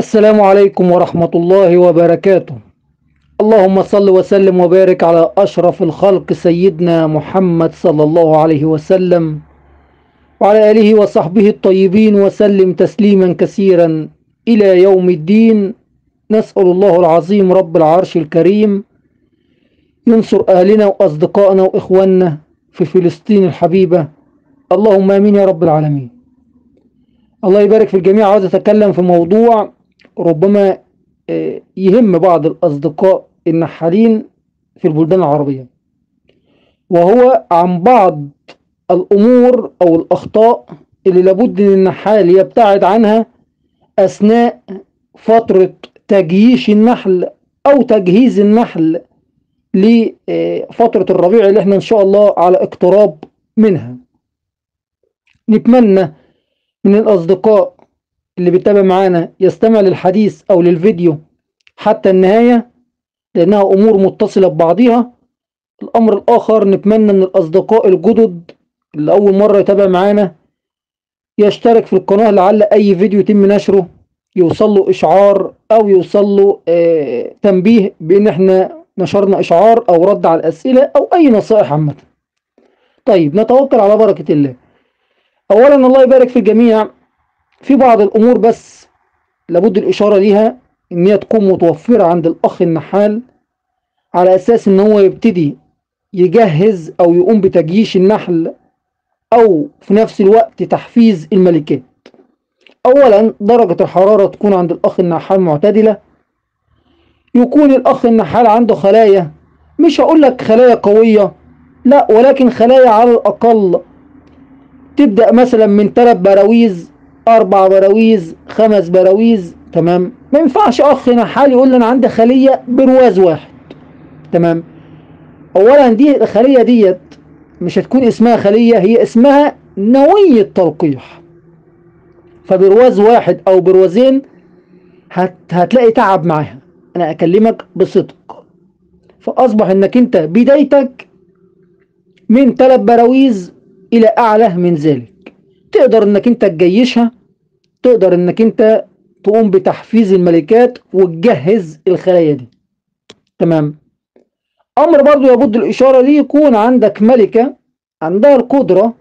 السلام عليكم ورحمة الله وبركاته اللهم صل وسلم وبارك على أشرف الخلق سيدنا محمد صلى الله عليه وسلم وعلى آله وصحبه الطيبين وسلم تسليما كثيرا إلى يوم الدين نسأل الله العظيم رب العرش الكريم ينصر أهلنا وأصدقائنا وإخواننا في فلسطين الحبيبة اللهم آمين يا رب العالمين الله يبارك في الجميع عاوز أتكلم في موضوع ربما آه، يهم بعض الأصدقاء النحالين في البلدان العربية وهو عن بعض الأمور أو الأخطاء اللي لابد أن النحال يبتعد عنها أثناء فترة تجييش النحل أو تجهيز النحل لفترة الربيع اللي احنا إن شاء الله على اقتراب منها نتمنى من الأصدقاء اللي بيتابع معانا يستمع للحديث أو للفيديو حتى النهاية لأنها أمور متصلة ببعضها الأمر الآخر نتمنى من الأصدقاء الجدد اللي أول مرة يتابع معانا يشترك في القناة لعل أي فيديو يتم نشره يوصل له إشعار أو يوصل له آه تنبيه بأن احنا نشرنا إشعار أو رد على الأسئلة أو أي نصائح عامة طيب نتوكل على بركة الله أولا الله يبارك في الجميع في بعض الأمور بس لابد الإشارة ليها إن هي تكون متوفرة عند الأخ النحال على أساس إن هو يبتدي يجهز أو يقوم بتجييش النحل أو في نفس الوقت تحفيز الملكات أولا درجة الحرارة تكون عند الأخ النحال معتدلة يكون الأخ النحال عنده خلايا مش هقول لك خلايا قوية لا ولكن خلايا على الأقل تبدأ مثلا من ثلاث براويز أربع براويز خمس براويز تمام ما ينفعش أخ نحال يقول لي أنا عندي خلية برواز واحد تمام أولا دي الخلية ديت مش هتكون اسمها خلية هي اسمها نوية تلقيح فبرواز واحد أو بروازين هت هتلاقي تعب معاها أنا أكلمك بصدق فأصبح إنك أنت بدايتك من ثلاث براويز إلى أعلى من ذلك تقدر إنك أنت تجيشها تقدر إنك أنت تقوم بتحفيز الملكات وتجهز الخلايا دي تمام أمر برضو يبد الإشارة ليه يكون عندك ملكة عندها القدرة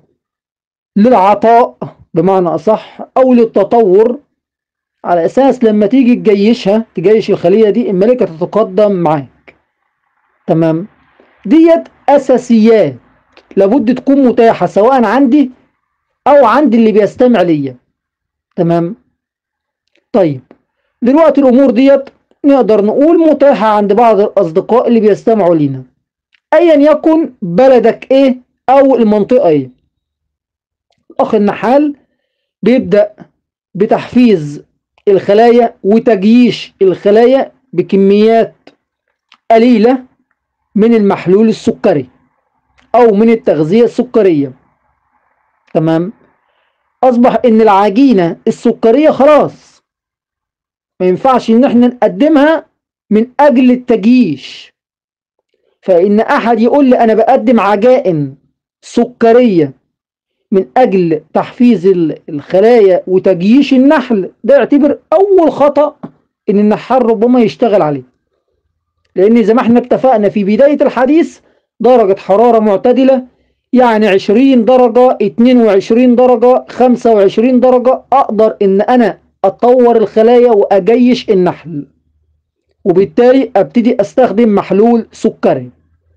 للعطاء بمعنى أصح أو للتطور على أساس لما تيجي تجيشها تجيش الخلية دي الملكة تتقدم معاك تمام ديت أساسيات لابد تكون متاحة سواء عندي أو عند اللي بيستمع ليا تمام طيب دلوقتي الأمور ديت نقدر نقول متاحة عند بعض الأصدقاء اللي بيستمعوا لينا أيا يكن بلدك إيه أو المنطقة إيه الأخ النحال بيبدأ بتحفيز الخلايا وتجييش الخلايا بكميات قليلة من المحلول السكري أو من التغذية السكرية تمام أصبح إن العجينة السكرية خلاص ما ينفعش إن إحنا نقدمها من أجل التجييش فإن أحد يقول لي أنا بقدم عجائن سكرية من أجل تحفيز الخلايا وتجييش النحل ده يعتبر أول خطأ إن النحال ربما يشتغل عليه لأن زي ما احنا اتفقنا في بداية الحديث درجة حرارة معتدلة يعني 20 درجة 22 درجة 25 درجة أقدر إن أنا أطور الخلايا وأجيش النحل وبالتالي أبتدي أستخدم محلول سكري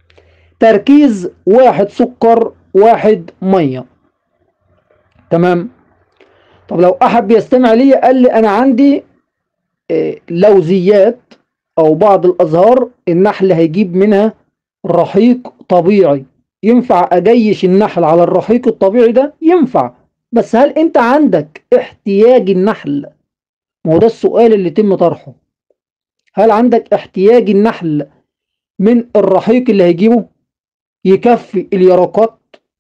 تركيز واحد سكر واحد مية تمام طب لو أحد بيستمع لي قال لي أنا عندي لوزيات أو بعض الأزهار النحل هيجيب منها رحيق طبيعي ينفع أجيش النحل على الرحيق الطبيعي ده ينفع بس هل أنت عندك احتياج النحل ما هو ده السؤال اللي يتم طرحه هل عندك احتياج النحل من الرحيق اللي هيجيبه يكفي اليرقات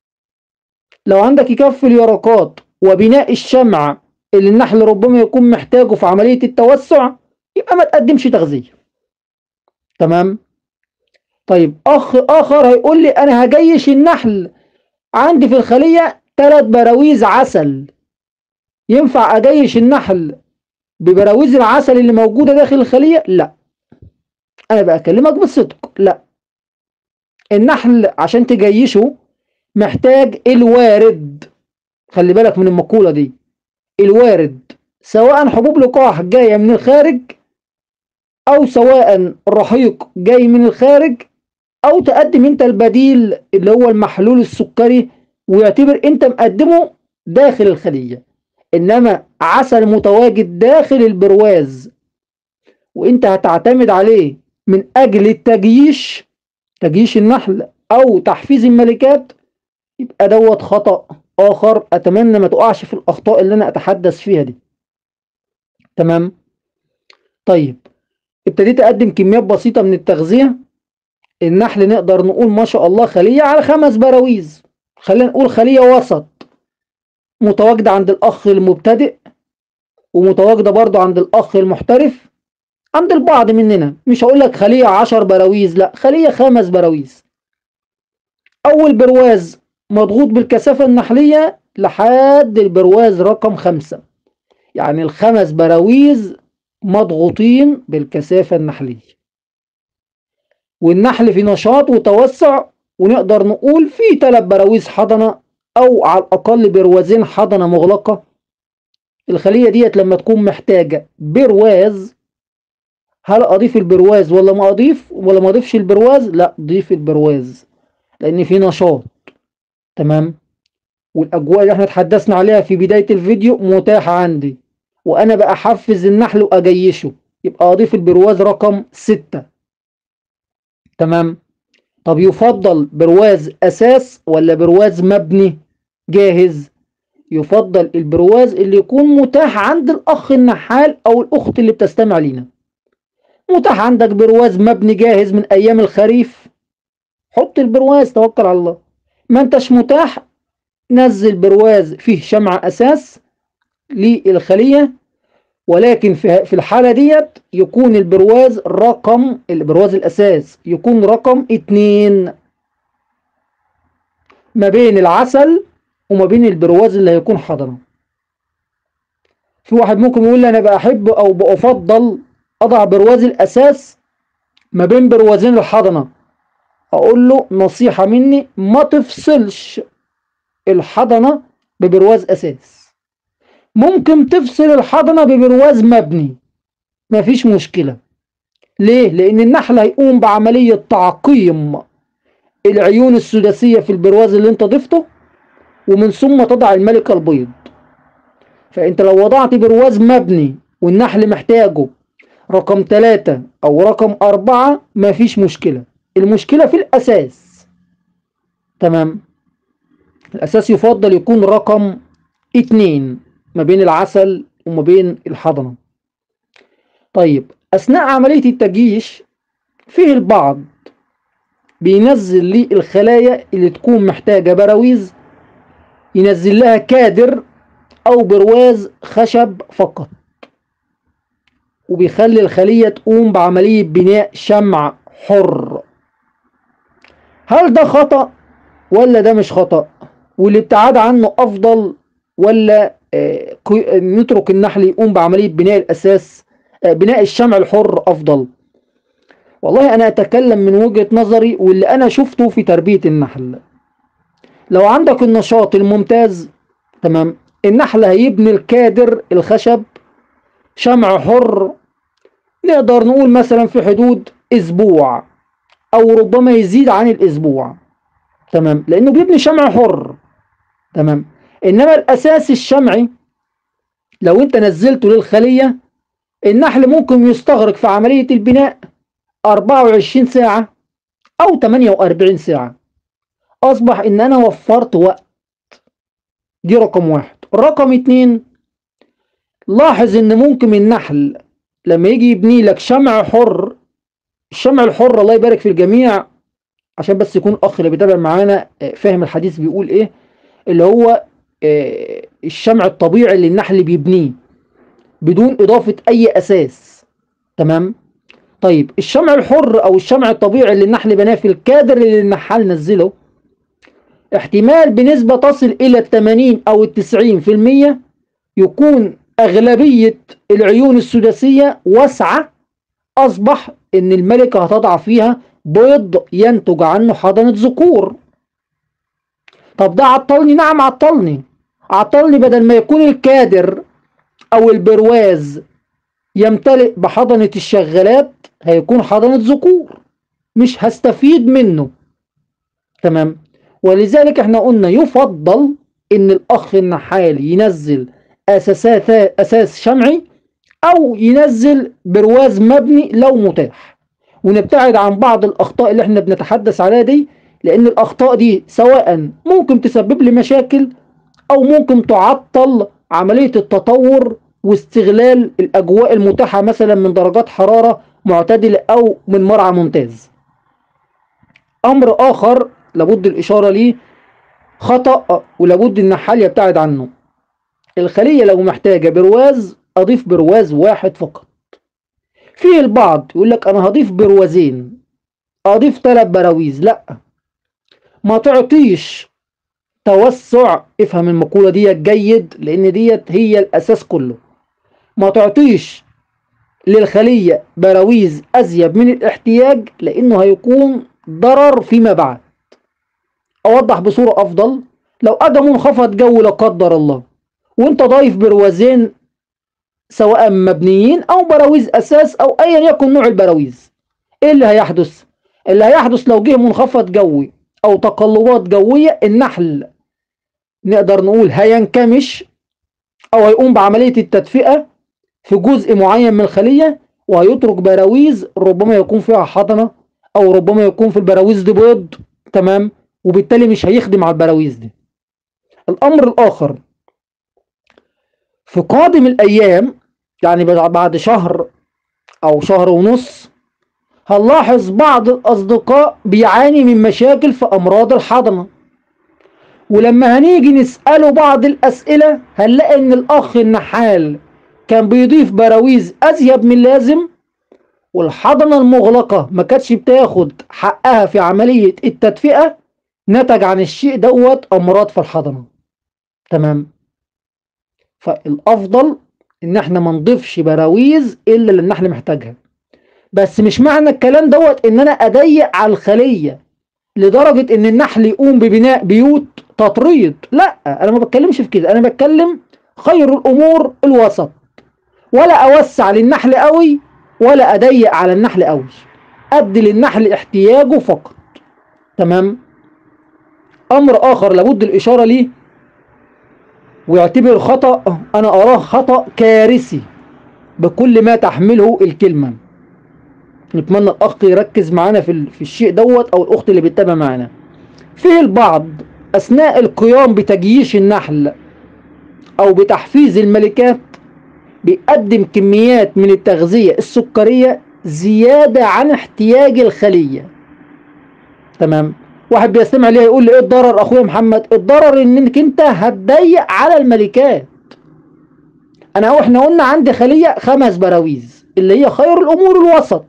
لو عندك يكفي اليرقات وبناء الشمع اللي النحل ربما يكون محتاجه في عملية التوسع يبقى ما تقدمش تغذية تمام طيب أخ آخر هيقول لي أنا هجيش النحل عندي في الخلية ثلاث براويز عسل ينفع أجيش النحل ببراويز العسل اللي موجودة داخل الخلية لا انا بكلمك بالصدق لا النحل عشان تجيشه محتاج الوارد خلي بالك من المقولة دي الوارد سواء حبوب لقاح جاية من الخارج او سواء الرحيق جاي من الخارج او تقدم انت البديل اللي هو المحلول السكري ويعتبر انت مقدمه داخل الخلية انما عسل متواجد داخل البرواز وانت هتعتمد عليه من اجل التجييش تجييش النحل او تحفيز الملكات يبقى دوت خطأ اخر اتمنى ما تقعش في الاخطاء اللي انا اتحدث فيها دي تمام طيب ابتديت اقدم كميات بسيطة من التغذية النحل نقدر نقول ما شاء الله خلية على خمس براويز خلينا نقول خلية وسط متواجدة عند الأخ المبتدئ ومتواجدة برضو عند الأخ المحترف عند البعض مننا مش هقول لك خلية عشر براويز لا خلية خمس براويز أول برواز مضغوط بالكثافة النحلية لحد البرواز رقم خمسة يعني الخمس براويز مضغوطين بالكثافة النحلية والنحل في نشاط وتوسع ونقدر نقول في ثلاث براويز حضنة أو على الأقل بروازين حضنة مغلقة الخلية ديت لما تكون محتاجة برواز هل أضيف البرواز ولا ما أضيف ولا ما أضيفش البرواز لا ضيف البرواز لأن في نشاط تمام والأجواء اللي احنا اتحدثنا عليها في بداية الفيديو متاحة عندي وأنا بقى أحفز النحل وأجيشه يبقى أضيف البرواز رقم ستة تمام طب يفضل برواز أساس ولا برواز مبني جاهز يفضل البرواز اللي يكون متاح عند الأخ النحال أو الأخت اللي بتستمع لينا متاح عندك برواز مبني جاهز من أيام الخريف حط البرواز توكل على الله ما انتش متاح نزل برواز فيه شمع أساس للخلية ولكن في الحالة ديت يكون البرواز رقم البرواز الأساس يكون رقم اتنين ما بين العسل وما بين البرواز اللي هيكون حضنه في واحد ممكن يقول لي أنا بأحب أو بأفضل أضع برواز الأساس ما بين بروازين الحضنة أقول له نصيحة مني ما تفصلش الحضنة ببرواز أساس ممكن تفصل الحضنة ببرواز مبني مفيش مشكلة ليه؟ لأن النحل هيقوم بعملية تعقيم العيون السداسية في البرواز اللي انت ضفته ومن ثم تضع الملكة البيض فانت لو وضعت برواز مبني والنحل محتاجه رقم ثلاثة أو رقم أربعة مفيش مشكلة المشكلة في الأساس تمام الأساس يفضل يكون رقم اتنين ما بين العسل وما بين الحضنة طيب أثناء عملية التجيش فيه البعض بينزل لي الخلايا اللي تكون محتاجة براويز ينزل لها كادر أو برواز خشب فقط وبيخلي الخلية تقوم بعملية بناء شمع حر هل ده خطأ ولا ده مش خطأ والابتعاد عنه أفضل ولا آه نترك النحل يقوم بعملية بناء الأساس آه بناء الشمع الحر أفضل والله أنا أتكلم من وجهة نظري واللي أنا شفته في تربية النحل لو عندك النشاط الممتاز تمام النحل هيبني الكادر الخشب شمع حر نقدر نقول مثلا في حدود اسبوع او ربما يزيد عن الاسبوع تمام لانه بيبني شمع حر تمام انما الاساس الشمعي لو انت نزلته للخلية النحل ممكن يستغرق في عملية البناء 24 ساعة او 48 ساعة اصبح ان انا وفرت وقت دي رقم واحد رقم اتنين لاحظ ان ممكن النحل لما يجي يبني لك شمع حر الشمع الحر الله يبارك في الجميع عشان بس يكون الاخ اللي بيتابع معانا فاهم الحديث بيقول ايه اللي هو الشمع الطبيعي اللي النحل بيبنيه بدون اضافة اي اساس تمام طيب الشمع الحر او الشمع الطبيعي اللي النحل بناه في الكادر اللي النحال نزله احتمال بنسبة تصل الى التمانين او التسعين في المية يكون أغلبية العيون السداسية واسعة أصبح إن الملكة هتضع فيها بيض ينتج عنه حضنة ذكور طب ده عطلني نعم عطلني عطلني بدل ما يكون الكادر أو البرواز يمتلئ بحضنة الشغالات هيكون حضنة ذكور مش هستفيد منه تمام ولذلك احنا قلنا يفضل ان الاخ النحال ينزل اساسات اساس شمعي او ينزل برواز مبني لو متاح ونبتعد عن بعض الاخطاء اللي احنا بنتحدث عليها دي لان الاخطاء دي سواء ممكن تسبب لي مشاكل او ممكن تعطل عملية التطور واستغلال الاجواء المتاحة مثلا من درجات حرارة معتدلة او من مرعى ممتاز امر اخر لابد الاشارة ليه خطأ ولابد النحال يبتعد عنه الخلية لو محتاجة برواز اضيف برواز واحد فقط في البعض يقول لك انا هضيف بروازين اضيف ثلاث براويز لا ما تعطيش توسع افهم المقولة ديت جيد لان ديت هي الاساس كله ما تعطيش للخلية براويز ازيد من الاحتياج لانه هيكون ضرر فيما بعد اوضح بصورة افضل لو اجى منخفض جو لا قدر الله وانت ضايف بروازين سواء مبنيين او براويز اساس او ايا يكن نوع البراويز ايه اللي هيحدث اللي هيحدث لو جه منخفض جوي او تقلبات جوية النحل نقدر نقول هينكمش او هيقوم بعملية التدفئة في جزء معين من الخلية وهيترك براويز ربما يكون فيها حضنة او ربما يكون في البراويز دي بيض تمام وبالتالي مش هيخدم على البراويز دي الامر الاخر في قادم الايام يعني بعد شهر او شهر ونص هنلاحظ بعض الاصدقاء بيعاني من مشاكل في امراض الحضنة ولما هنيجي نسأله بعض الاسئلة هنلاقي ان الاخ النحال كان بيضيف براويز ازيد من اللازم والحضنة المغلقة ما كانتش بتاخد حقها في عملية التدفئة نتج عن الشيء دوت امراض في الحضنة تمام فالافضل ان احنا ما نضيفش براويز الا اللي النحل محتاجها بس مش معنى الكلام دوت ان انا اضيق على الخلية لدرجة ان النحل يقوم ببناء بيوت تطريد لا انا ما بتكلمش في كده انا بتكلم خير الامور الوسط ولا اوسع للنحل قوي ولا اضيق على النحل قوي ادي للنحل احتياجه فقط تمام امر اخر لابد الاشارة ليه ويعتبر خطأ انا اراه خطأ كارثي بكل ما تحمله الكلمة نتمنى الاخ يركز معانا في, في الشيء دوت او الاخت اللي بتتابع معانا فيه البعض اثناء القيام بتجييش النحل او بتحفيز الملكات بيقدم كميات من التغذية السكرية زيادة عن احتياج الخلية تمام واحد بيستمع ليها يقول لي ايه الضرر اخويا محمد الضرر انك انت هتضيق على الملكات انا واحنا قلنا عندي خلية خمس براويز اللي هي خير الامور الوسط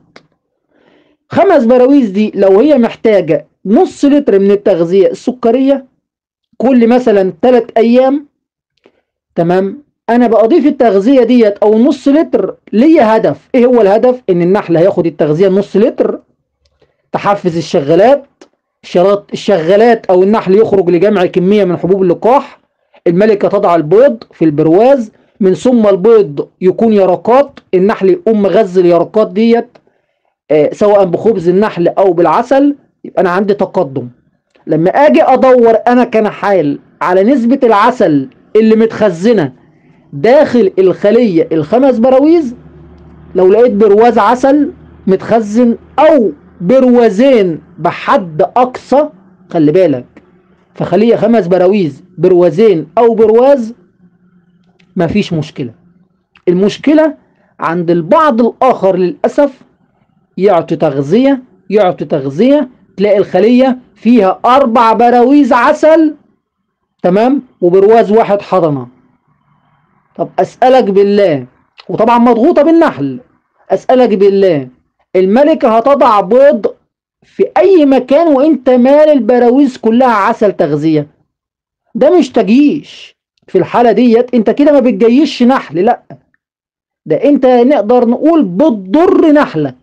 خمس براويز دي لو هي محتاجة نص لتر من التغذية السكرية كل مثلا 3 ايام تمام انا بضيف التغذية ديت او نص لتر ليا هدف ايه هو الهدف ان النحل هياخد التغذية نص لتر تحفز الشغالات شراط الشغالات او النحل يخرج لجمع كمية من حبوب اللقاح الملكة تضع البيض في البرواز من ثم البيض يكون يرقات النحل يقوم مغذي اليرقات ديت آه سواء بخبز النحل او بالعسل يبقى انا عندي تقدم لما اجي ادور انا كنحال على نسبة العسل اللي متخزنة داخل الخلية الخمس براويز لو لقيت برواز عسل متخزن او بروازين بحد اقصى خلي بالك فخلية خمس براويز بروازين او برواز مفيش مشكلة المشكلة عند البعض الاخر للأسف يعطي تغذية يعطي تغذية تلاقي الخلية فيها اربع براويز عسل تمام وبرواز واحد حضنة طب اسألك بالله وطبعا مضغوطة بالنحل اسألك بالله الملكة هتضع بيض في اي مكان وانت مال البراويز كلها عسل تغذية ده مش تجيش في الحالة ديت انت كده ما بتجيش نحل لا ده انت نقدر نقول بتضر نحلك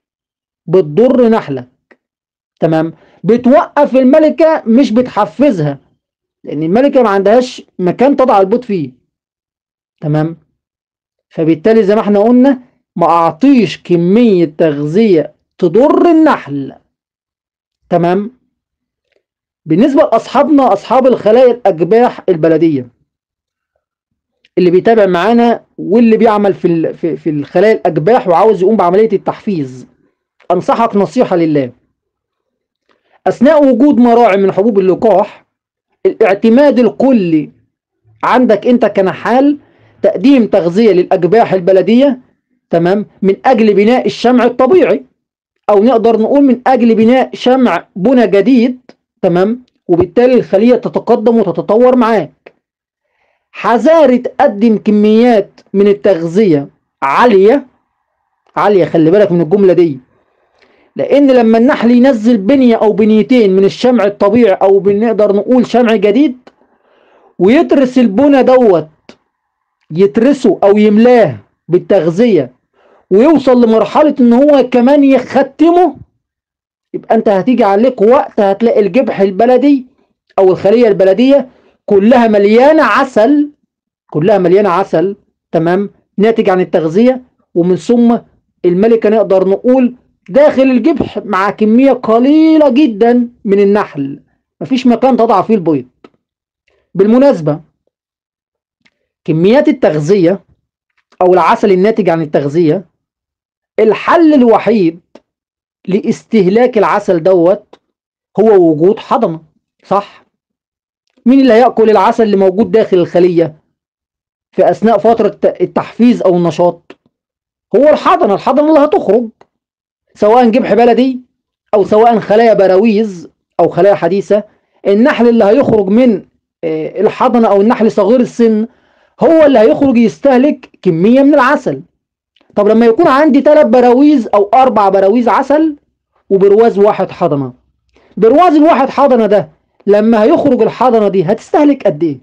بتضر نحلك تمام بتوقف الملكة مش بتحفزها لان الملكة ما عندهاش مكان تضع البيض فيه تمام فبالتالي زي ما احنا قلنا ما اعطيش كمية تغذية تضر النحل تمام بالنسبة لأصحابنا أصحاب الخلايا الأجباح البلدية اللي بيتابع معانا واللي بيعمل في في في الخلايا الأجباح وعاوز يقوم بعملية التحفيز أنصحك نصيحة لله أثناء وجود مراعي من حبوب اللقاح الاعتماد الكلي عندك أنت كنحال تقديم تغذية للأجباح البلدية تمام من أجل بناء الشمع الطبيعي أو نقدر نقول من أجل بناء شمع بنى جديد تمام وبالتالي الخلية تتقدم وتتطور معاك حذاري تقدم كميات من التغذية عالية عالية خلي بالك من الجملة دي لأن لما النحل ينزل بنية أو بنيتين من الشمع الطبيعي أو بنقدر نقول شمع جديد ويترس البنى دوت يترسه أو يملاه بالتغذية ويوصل لمرحلة إن هو كمان يختمه يبقى أنت هتيجي عليك وقت هتلاقي الجبح البلدي أو الخلية البلدية كلها مليانة عسل كلها مليانة عسل تمام ناتج عن التغذية ومن ثم الملكة نقدر نقول داخل الجبح مع كمية قليلة جدا من النحل مفيش مكان تضع فيه البيض بالمناسبة كميات التغذية أو العسل الناتج عن التغذية الحل الوحيد لاستهلاك العسل دوت هو وجود حضنة صح مين اللي هيأكل العسل اللي موجود داخل الخلية في أثناء فترة التحفيز أو النشاط هو الحضنة الحضنة اللي هتخرج سواء جبح بلدي أو سواء خلايا براويز أو خلايا حديثة النحل اللي هيخرج من الحضنة أو النحل صغير السن هو اللي هيخرج يستهلك كمية من العسل طب لما يكون عندي ثلاث براويز أو أربع براويز عسل وبرواز واحد حضنة برواز الواحد حضنة ده لما هيخرج الحضنة دي هتستهلك قد إيه؟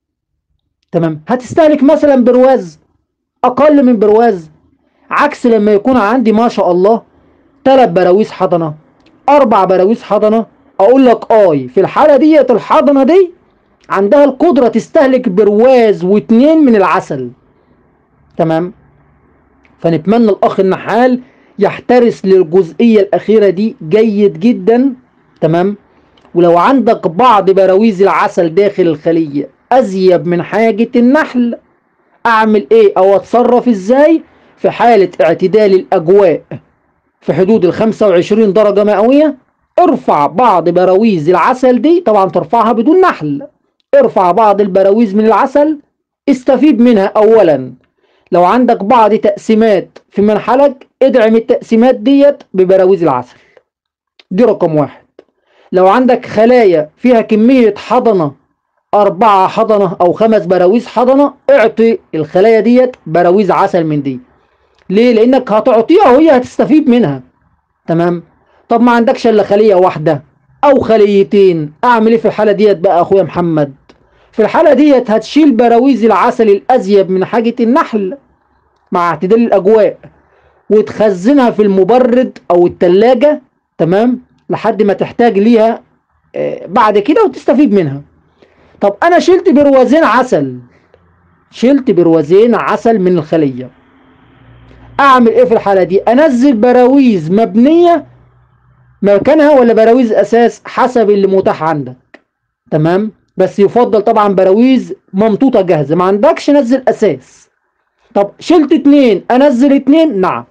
تمام هتستهلك مثلا برواز أقل من برواز عكس لما يكون عندي ما شاء الله ثلاث براويز حضنة أربع براويز حضنة أقول لك آي في الحالة ديت الحضنة دي عندها القدرة تستهلك برواز واتنين من العسل تمام فنتمنى الأخ النحال يحترس للجزئية الأخيرة دي جيد جدا تمام ولو عندك بعض براويز العسل داخل الخلية أزيب من حاجة النحل أعمل إيه أو أتصرف إزاي في حالة اعتدال الأجواء في حدود ال 25 درجة مئوية ارفع بعض براويز العسل دي طبعا ترفعها بدون نحل ارفع بعض البراويز من العسل استفيد منها أولا لو عندك بعض تقسيمات في منحلك ادعم التقسيمات ديت ببراويز العسل دي رقم واحد لو عندك خلايا فيها كمية حضنة أربعة حضنة أو خمس براويز حضنة اعطي الخلايا ديت براويز عسل من دي ليه؟ لأنك هتعطيها وهي هتستفيد منها تمام؟ طب ما عندكش إلا خلية واحدة أو خليتين أعمل إيه في الحالة ديت بقى أخويا محمد؟ في الحالة ديت هتشيل براويز العسل الأزيب من حاجة النحل مع اعتدال الأجواء وتخزنها في المبرد أو التلاجة تمام لحد ما تحتاج ليها آه بعد كده وتستفيد منها طب أنا شلت بروازين عسل شلت بروازين عسل من الخلية أعمل إيه في الحالة دي أنزل براويز مبنية مكانها ولا براويز أساس حسب اللي متاح عندك تمام بس يفضل طبعا براويز ممطوطة جاهزة ما عندكش نزل أساس طب شلت اتنين أنزل اتنين نعم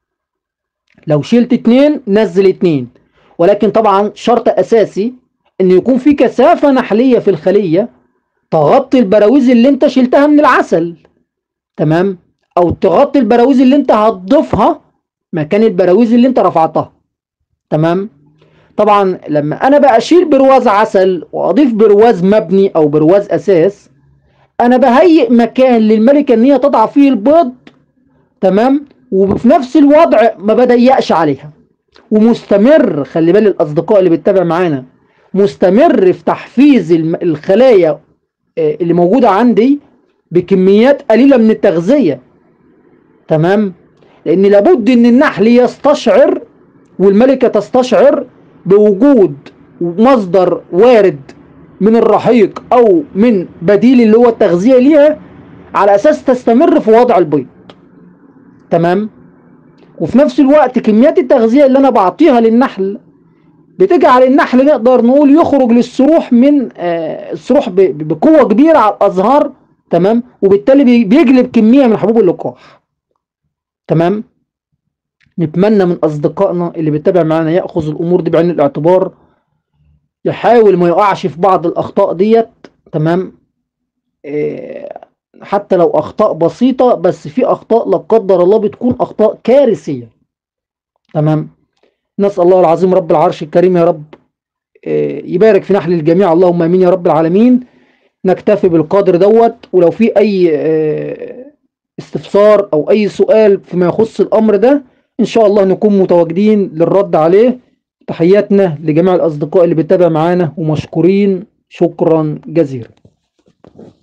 لو شلت اتنين نزل اتنين ولكن طبعا شرط أساسي إن يكون في كثافة نحلية في الخلية تغطي البراويز اللي انت شلتها من العسل تمام أو تغطي البراويز اللي انت هتضيفها مكان البراويز اللي انت رفعتها تمام طبعا لما انا بقى اشيل برواز عسل واضيف برواز مبني او برواز اساس انا بهيئ مكان للملكة ان هي تضع فيه البيض تمام وفي نفس الوضع ما بضيقش عليها ومستمر خلي بال الاصدقاء اللي بتتابع معانا مستمر في تحفيز الخلايا آه، اللي موجودة عندي بكميات قليلة من التغذية تمام لأن لابد إن النحل يستشعر والملكة تستشعر بوجود مصدر وارد من الرحيق أو من بديل اللي هو التغذية ليها على أساس تستمر في وضع البيض تمام وفي نفس الوقت كميات التغذية اللي أنا بعطيها للنحل بتجعل النحل نقدر نقول يخرج للسروح من آه، السروح ب- ب- بقوة كبيرة على الأزهار تمام وبالتالي بي- بيجلب كمية من حبوب اللقاح تمام نتمنى من أصدقائنا اللي بيتابع معانا يأخذ الأمور دي بعين الاعتبار يحاول ما يقعش في بعض الأخطاء ديت تمام آه، حتى لو أخطاء بسيطة بس في أخطاء لا قدر الله بتكون أخطاء كارثية تمام نسأل الله العظيم رب العرش الكريم يا رب آه، يبارك في نحل الجميع اللهم امين يا رب العالمين نكتفي بالقدر دوت ولو في اي آه، استفسار او اي سؤال فيما يخص الامر ده ان شاء الله نكون متواجدين للرد عليه تحياتنا لجميع الاصدقاء اللي بيتابع معانا ومشكورين شكرا جزيلا